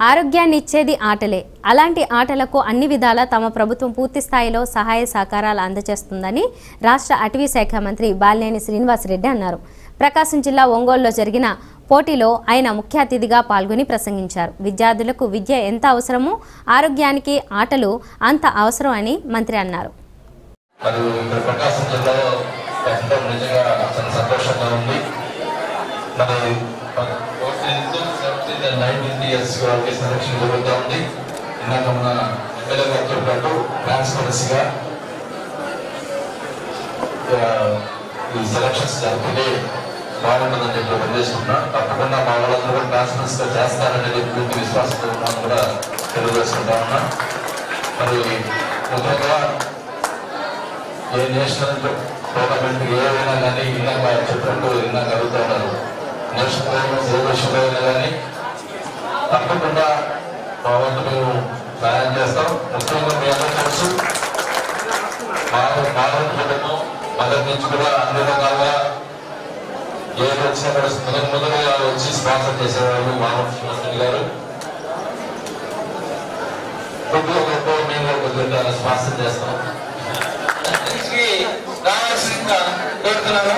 ఆరోగ్యాన్ని ఇచ్చేది ఆటలే అలాంటి ఆటలకు అన్ని విధాలా తమ ప్రభుత్వం పూర్తి స్థాయిలో సహాయ సహకారాలు అందజేస్తుందని రాష్ట్ర అటవీ శాఖ మంత్రి బాలినేని శ్రీనివాసరెడ్డి అన్నారు ప్రకాశం జిల్లా ఒంగోలులో జరిగిన పోటీలో ఆయన ముఖ్య అతిథిగా పాల్గొని ప్రసంగించారు విద్యార్థులకు విద్య ఎంత అవసరమో ఆరోగ్యానికి ఆటలు అంత అవసరం అని మంత్రి అన్నారు మరియు ఇక్కడ ప్రకాశం జిల్లాలో పెట్టడం నిజంగా చాలా సంతోషంగా ఉంది మరి fourteenth seventeenth and nineteenth years వాళ్ళకి సెలక్షన్ జరుగుతూ ఉంది ఇందాక మన ఎమ్మెల్యే గారు చెప్పినట్టు ట్రాన్స్పరెన్సీగా ఈ సెలక్షన్స్ జరిపితే బాగుంటుందని చెప్పి పనిచేసుకున్నా తప్పకుండా మా వాళ్ళందరూ కూడా ట్రాన్స్పరెన్సీగా చేస్తారనేది పూర్తి విశ్వాసంతో ఉన్నాను కూడా తెలియజేసుకుంటా ఉన్నా మరి ముఖ్యంగా ఏ నేషనల్ టోర్నమెంట్ ఏదైనా కానీ ఇందాక చెప్పినట్టు ఇందాక అడుగుతూ ఉన్నారు నేషనల్ టోర్నమెంట్స్ ఏ విషయంలో అయినా కానీ తప్పకుండా మా వంతు మేము ప్లాన్ చేస్తాం ముఖ్యంగా మీ అందరూ తెలుసు మా మానవ కుటుంబం మొదటి నుంచి కూడా అన్ని రకాలుగా ఏది వచ్చినా కూడా మొదటి మొదలుగా వచ్చి స్పాన్సర్ చేసేవాళ్ళు మానవ శ్రీనివాసరెడ్డి గారు కొద్దిగా గొప్ప మేము కూడా కొద్దిగా స్పాన్సర్ చేస్తాం నుంచి రావాల్సిందిగా కోరుతున్నాను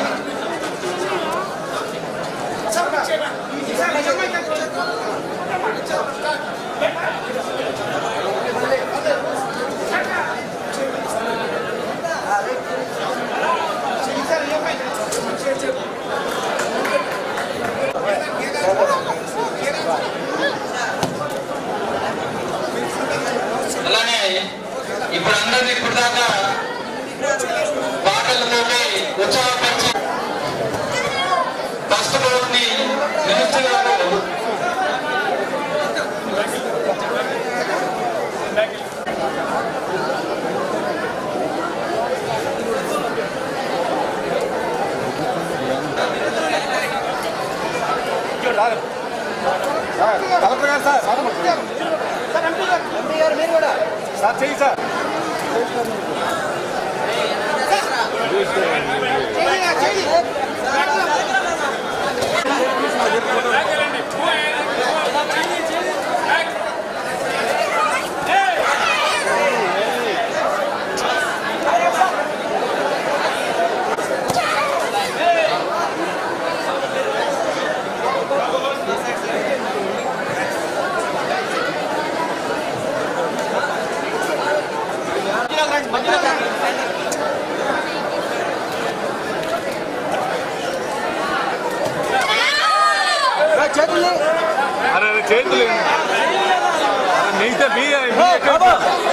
అలానే ఇప్పుడు అందరినీ ఇప్పుడు దాకా పాటలతోటి ఉత్సాహపరిచి ఫస్ట్ ని మినిస్టర్ గారు కలెక్టర్ గారు సార్ సార్ ఎంపీ గారు మీరు కూడా సార్ చెయ్యి సార్ చేతులు అరే అరే చేతులు అరే మిగతా మీ మీ ఎక్కడ?